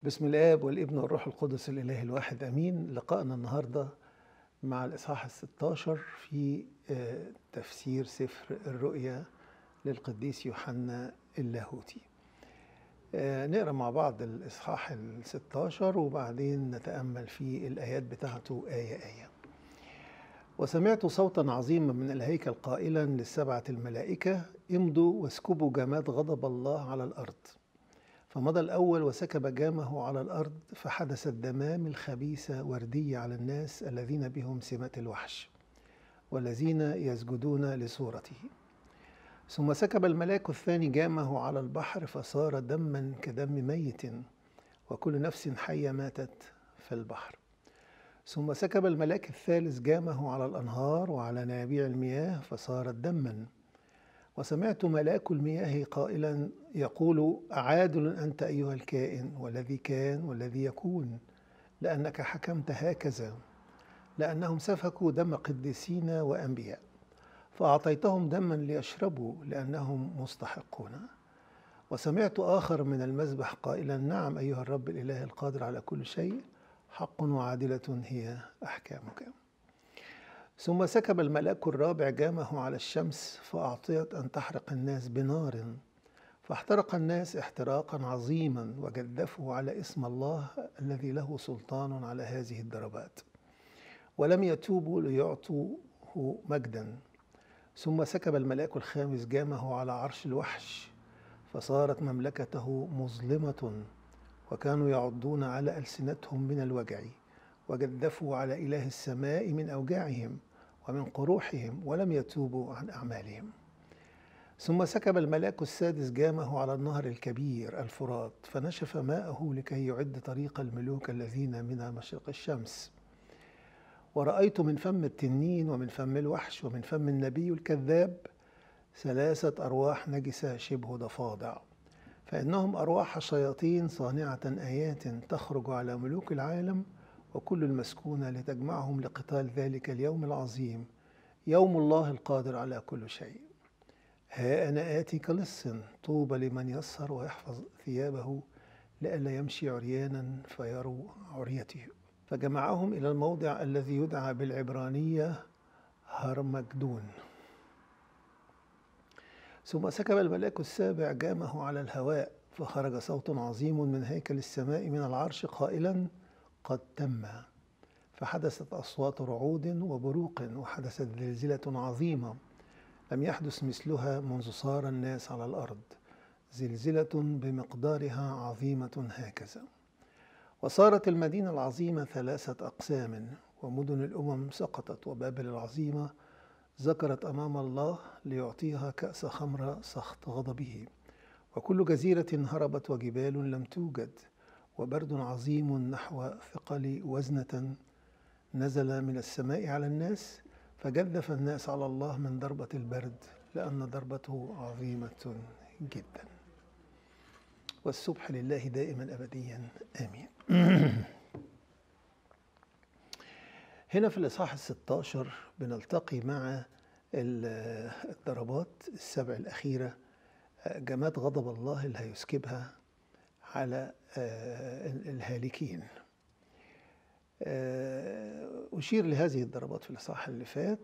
بسم الآب والابن والروح القدس الإله الواحد أمين لقائنا النهاردة مع الإصحاح الستاشر في آه، تفسير سفر الرؤيا للقديس يوحنا اللاهوتي آه، نقرأ مع بعض الإصحاح الستاشر وبعدين نتأمل في الآيات بتاعته آية آية وسمعت صوتا عظيما من الهيكل قائلا للسبعة الملائكة امضوا واسكبوا جماد غضب الله على الأرض فمضى الأول وسكب جامه على الأرض فحدثت دمام الخبيثة وردية على الناس الذين بهم سمات الوحش والذين يسجدون لصورته ثم سكب الملاك الثاني جامه على البحر فصار دما كدم ميت وكل نفس حية ماتت في البحر ثم سكب الملاك الثالث جامه على الأنهار وعلى ينابيع المياه فصارت دما وسمعت ملاك المياه قائلا يقول عادل انت ايها الكائن والذي كان والذي يكون لانك حكمت هكذا لانهم سفكوا دم قديسين وانبياء فاعطيتهم دما ليشربوا لانهم مستحقون وسمعت اخر من المذبح قائلا نعم ايها الرب الاله القادر على كل شيء حق وعادله هي احكامك ثم سكب الملاك الرابع جامه على الشمس فأعطيت أن تحرق الناس بنار فاحترق الناس احتراقا عظيما وجدفوا على اسم الله الذي له سلطان على هذه الضربات ولم يتوبوا ليعطوه مجدا ثم سكب الملاك الخامس جامه على عرش الوحش فصارت مملكته مظلمة وكانوا يعضون على ألسنتهم من الوجع وجدفوا على إله السماء من أوجاعهم ومن قروحهم ولم يتوبوا عن أعمالهم ثم سكب الملاك السادس جامه على النهر الكبير الفرات فنشف ماءه لكي يعد طريق الملوك الذين من مشرق الشمس ورأيت من فم التنين ومن فم الوحش ومن فم النبي الكذاب ثلاثة أرواح نجسة شبه ضفادع فإنهم أرواح شياطين صانعة آيات تخرج على ملوك العالم وكل المسكونة لتجمعهم لقتال ذلك اليوم العظيم يوم الله القادر على كل شيء ها أنا آتي كلص طوبى لمن يسهر ويحفظ ثيابه لئلا يمشي عريانا فيروا عريته فجمعهم إلى الموضع الذي يدعى بالعبرانية هرمجدون ثم سكب الملاك السابع جامه على الهواء فخرج صوت عظيم من هيكل السماء من العرش قائلا قد تم فحدثت أصوات رعود وبروق وحدثت زلزلة عظيمة لم يحدث مثلها منذ صار الناس على الأرض زلزلة بمقدارها عظيمة هكذا وصارت المدينة العظيمة ثلاثة أقسام ومدن الأمم سقطت وبابل العظيمة ذكرت أمام الله ليعطيها كأس خمر سخط غضبه وكل جزيرة هربت وجبال لم توجد وبرد عظيم نحو ثقل وزنة نزل من السماء على الناس فجدف الناس على الله من ضربة البرد لأن ضربته عظيمة جدا والسبح لله دائما أبديا آمين هنا في الإصحاح الستاشر بنلتقي مع الضربات السبع الأخيرة جماد غضب الله اللي هيسكبها على الهالكين أشير لهذه الضربات في الإصحاح اللي فات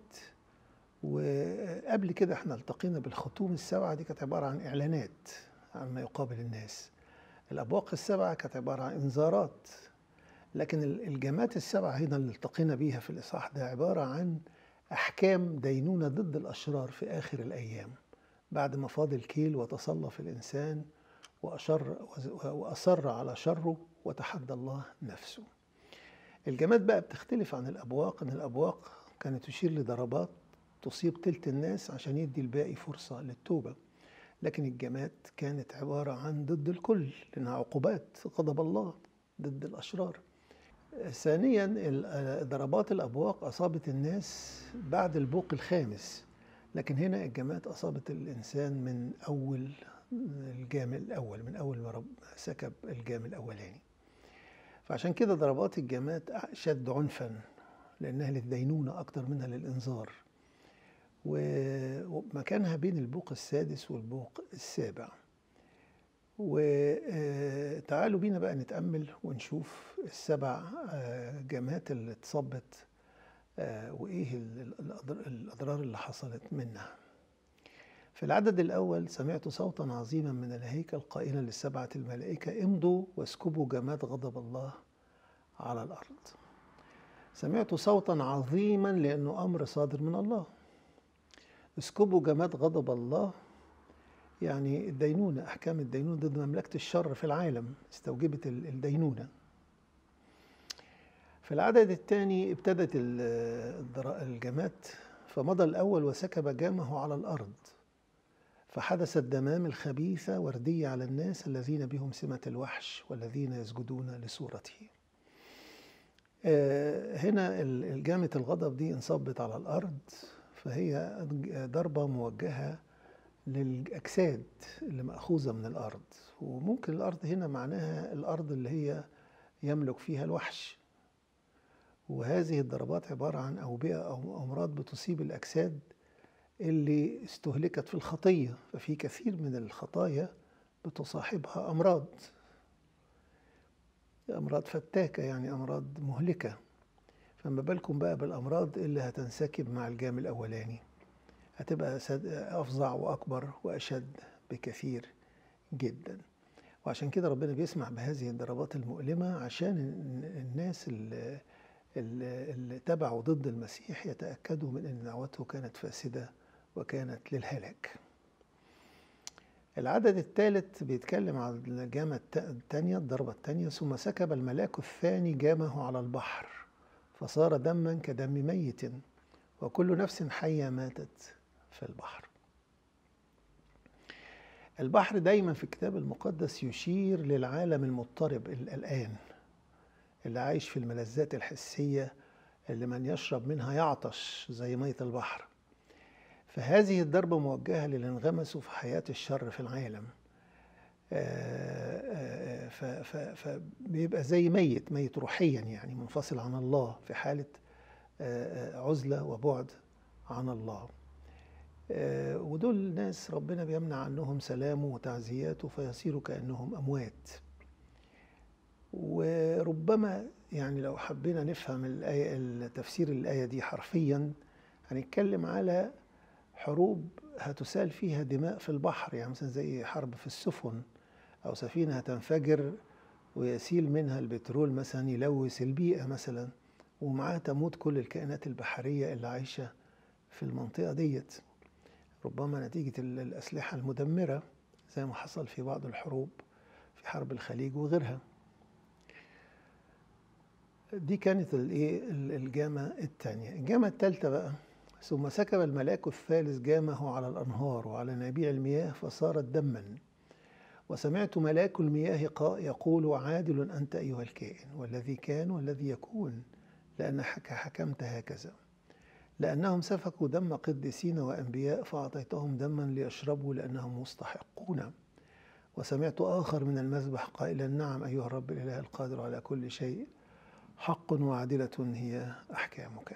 وقبل كده احنا التقينا بالختوم السبعة دي كانت عبارة عن إعلانات عما يقابل الناس الأبواق السبعة كانت عبارة عن إنذارات لكن الجمات السبعة هنا اللي التقينا بيها في الإصحاح ده عبارة عن أحكام دينونة ضد الأشرار في آخر الأيام بعد ما فاض الكيل وتصلف الإنسان وأشر وأصر على شره وتحدى الله نفسه الجماد بقى بتختلف عن الأبواق إن الأبواق كانت تشير لضربات تصيب تلت الناس عشان يدي الباقي فرصة للتوبة لكن الجماد كانت عبارة عن ضد الكل لأنها عقوبات غضب الله ضد الأشرار ثانيا ضربات الأبواق أصابت الناس بعد البوق الخامس لكن هنا الجماد أصابت الإنسان من أول الجام الأول من أول ما سكب الجام الأولاني فعشان كده ضربات الجامات أشد عنفا لأنها للدينونة أكتر منها للإنذار ومكانها بين البوق السادس والبوق السابع وتعالوا بينا بقى نتأمل ونشوف السبع آه، جامات اللي اتصبت آه، وإيه ال- الأضر- الأضرار اللي حصلت منها في العدد الأول سمعت صوتا عظيما من الهيكل قائلا للسبعة الملائكة امضوا واسكبوا جماد غضب الله على الأرض سمعت صوتا عظيما لأنه أمر صادر من الله اسكبوا جماد غضب الله يعني الدينونة أحكام الدينونة ضد مملكة الشر في العالم استوجبت ال- الدينونة في العدد الثاني ابتدت ال- الضرا- الجمات فمضى الأول وسكب جامه على الأرض فحدثت دمام الخبيثة وردية على الناس الذين بهم سمة الوحش والذين يسجدون لصورته آه، هنا ال- الجامة الغضب دي انصبت على الأرض فهي ضربة موجهة للأجساد اللي مأخوذة من الأرض وممكن الأرض هنا معناها الأرض اللي هي يملك فيها الوحش وهذه الضربات عبارة عن أوبئة أو أمراض بتصيب الأجساد اللي استهلكت في الخطية ففي كثير من الخطايا بتصاحبها أمراض أمراض فتاكة يعني أمراض مهلكة فما بالكم بقى بالأمراض اللي هتنسكب مع الجام الأولاني هتبقى سد- أفظع وأكبر وأشد بكثير جدا وعشان كده ربنا بيسمح بهذه الضربات المؤلمة عشان ال- الناس اللي, اللي اللي تبعوا ضد المسيح يتأكدوا من أن دعوته كانت فاسدة وكانت للهلاك العدد الثالث بيتكلم عن الجامة الت- الثانية الضربة الثانية ثم سكب الملاك الثاني جامه على البحر فصار دما كدم ميت وكل نفس حية ماتت في البحر البحر دايما في الكتاب المقدس يشير للعالم المضطرب ال- الآن اللي عايش في الملذات الحسية اللي من يشرب منها يعطش زي مية البحر فهذه الضربة موجهة للي انغمسوا في حياة الشر في العالم آه، آه، ف- ف- فبيبقى زي ميت ميت روحيا يعني منفصل عن الله في حالة آه، آه، عزلة وبعد عن الله آه، ودول ناس ربنا بيمنع عنهم سلامه وتعزياته فيصيروا كأنهم أموات وربما يعني لو حبينا نفهم الآية تفسير الآية دي حرفيا هنتكلم على حروب هتسال فيها دماء في البحر يعني مثلا زي حرب في السفن أو سفينة هتنفجر ويسيل منها البترول مثلا يلوث البيئة مثلا ومعاه تموت كل الكائنات البحرية اللي عايشة في المنطقة ديت ربما نتيجة ال- الأسلحة المدمرة زي ما حصل في بعض الحروب في حرب الخليج وغيرها دي كانت الايه ال- الجامة الثانية الجامة الثالثة بقى ثم سكب الملاك الثالث جامه على الأنهار وعلى نبيع المياه فصارت دما وسمعت ملاك المياه قا- يقول عادل أنت أيها الكائن والذي كان والذي يكون لأنك حكمت هكذا لأنهم سفكوا دم قديسين وأنبياء فأعطيتهم دما ليشربوا لأنهم مستحقون وسمعت آخر من المذبح قائلا نعم أيها الرب الإله القادر على كل شيء حق وعدلة هي أحكامك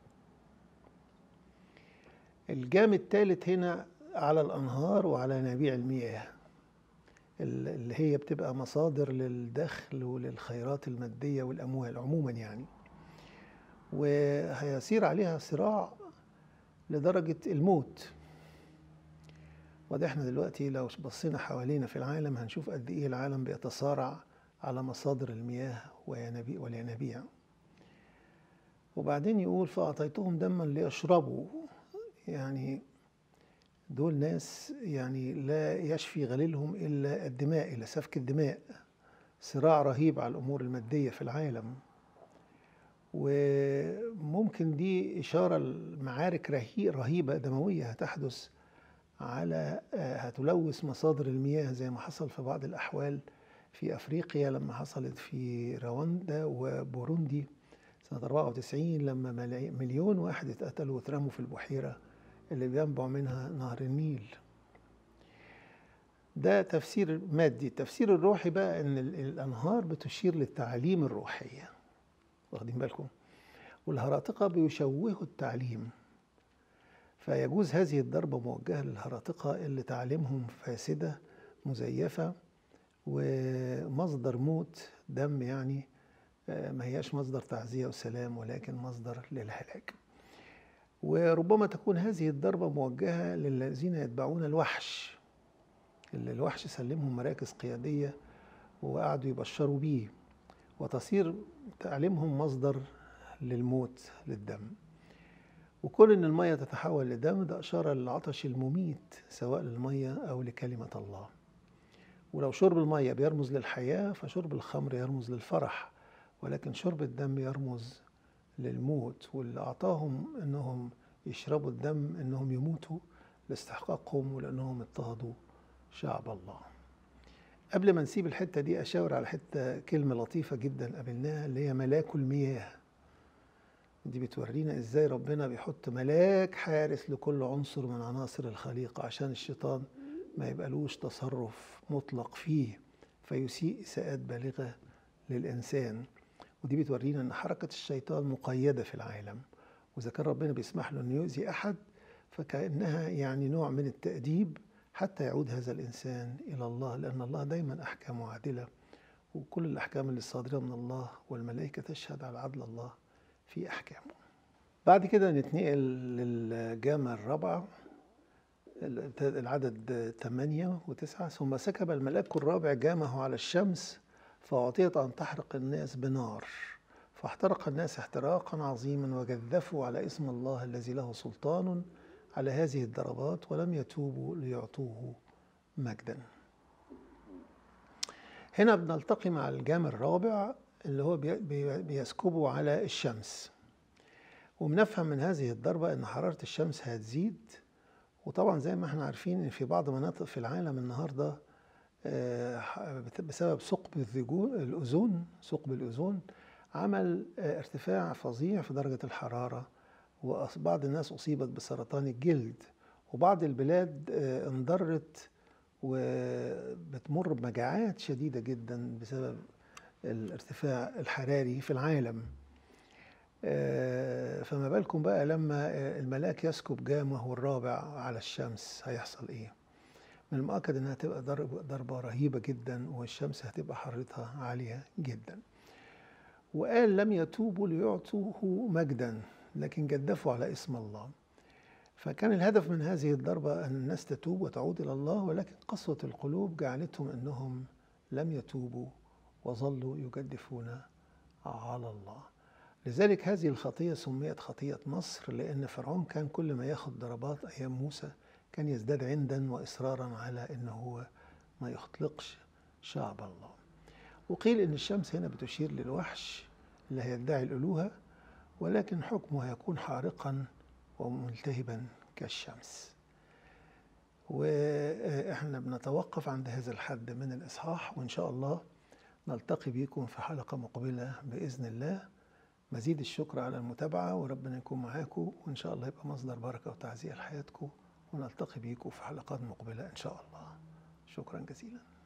الجام الثالث هنا على الأنهار وعلى نبيع المياه ال- اللي هي بتبقى مصادر للدخل وللخيرات المادية والأموال عموما يعني وهيصير عليها صراع لدرجة الموت وده احنا دلوقتي لو بصينا حوالينا في العالم هنشوف قد ايه العالم بيتصارع على مصادر المياه وينابيع والينابيع وبعدين يقول فأعطيتهم دما ليشربوا يعني دول ناس يعني لا يشفي غليلهم إلا الدماء إلا سفك الدماء صراع رهيب على الأمور المادية في العالم وممكن دي إشارة لمعارك رهي- رهيبة دموية هتحدث على آه، هتلوث مصادر المياه زي ما حصل في بعض الأحوال في أفريقيا لما حصلت في رواندا وبوروندي سنة 94 لما ملاي- مليون واحد اتقتلوا واترموا في البحيرة اللي بينبع منها نهر النيل ده تفسير مادي التفسير الروحي بقى ان ال- الانهار بتشير للتعاليم الروحيه واخدين بالكم والهراطقه بيشوهوا التعليم فيجوز هذه الضربه موجهه للهراطقه اللي تعليمهم فاسده مزيفه ومصدر موت دم يعني آه، ما هياش مصدر تعزية وسلام ولكن مصدر للهلاك وربما تكون هذه الضربة موجهة للذين يتبعون الوحش اللي الوحش سلمهم مراكز قيادية وقعدوا يبشروا بيه وتصير تعليمهم مصدر للموت للدم وكون ان المية تتحول لدم ده اشارة للعطش المميت سواء للمية او لكلمة الله ولو شرب المية بيرمز للحياة فشرب الخمر يرمز للفرح ولكن شرب الدم يرمز للموت واللي أعطاهم أنهم يشربوا الدم أنهم يموتوا لاستحقاقهم ولأنهم اضطهدوا شعب الله قبل ما نسيب الحتة دي أشاور على حتة كلمة لطيفة جدا قابلناها اللي هي ملاك المياه دي بتورينا ازاي ربنا بيحط ملاك حارس لكل عنصر من عناصر الخليقة عشان الشيطان ما يبقالوش تصرف مطلق فيه فيسيء إساءات بالغة للإنسان ودي بتورينا ان حركه الشيطان مقيده في العالم واذا كان ربنا بيسمح له انه يؤذي احد فكانها يعني نوع من التاديب حتى يعود هذا الانسان الى الله لان الله دايما احكامه عادله وكل الاحكام اللي صادره من الله والملائكه تشهد على عدل الله في احكامه بعد كده نتنقل للجامعة الرابعة العدد ثمانية وتسعة ثم سكب الملاك الرابع جامه على الشمس فأعطيت أن تحرق الناس بنار فاحترق الناس احتراقا عظيما وجذفوا على اسم الله الذي له سلطان على هذه الضربات ولم يتوبوا ليعطوه مجدا هنا بنلتقي مع الجام الرابع اللي هو بيسكبه على الشمس وبنفهم من هذه الضربة أن حرارة الشمس هتزيد وطبعا زي ما احنا عارفين ان في بعض مناطق في العالم النهارده آه، بسبب ثقب الأوزون ثقب الأوزون عمل آه، ارتفاع فظيع في درجة الحرارة وبعض الناس أصيبت بسرطان الجلد وبعض البلاد آه، انضرت وبتمر بمجاعات شديدة جدا بسبب الارتفاع الحراري في العالم فما بالكم بقى لما الملاك يسكب جامه الرابع على الشمس هيحصل ايه من المؤكد انها تبقى ضربة, ضربة رهيبة جدا والشمس هتبقى حرتها عالية جدا وقال لم يتوبوا ليعطوه مجدا لكن جدفوا على اسم الله فكان الهدف من هذه الضربة أن الناس تتوب وتعود إلى الله ولكن قسوة القلوب جعلتهم أنهم لم يتوبوا وظلوا يجدفون على الله لذلك هذه الخطية سميت خطية مصر لأن فرعون كان كل ما ياخذ ضربات أيام موسى كان يزداد عندا وإصرارا على أنه هو ما يخلقش شعب الله وقيل أن الشمس هنا بتشير للوحش اللي هيدعي الألوهة ولكن حكمه هيكون حارقا وملتهبا كالشمس واحنا بنتوقف عند هذا الحد من الإصحاح وإن شاء الله نلتقي بكم في حلقة مقبلة بإذن الله مزيد الشكر على المتابعة وربنا يكون معاكم وإن شاء الله يبقى مصدر بركة وتعزية لحياتكم ونلتقي بيكم في حلقات مقبلة إن شاء الله شكرا جزيلا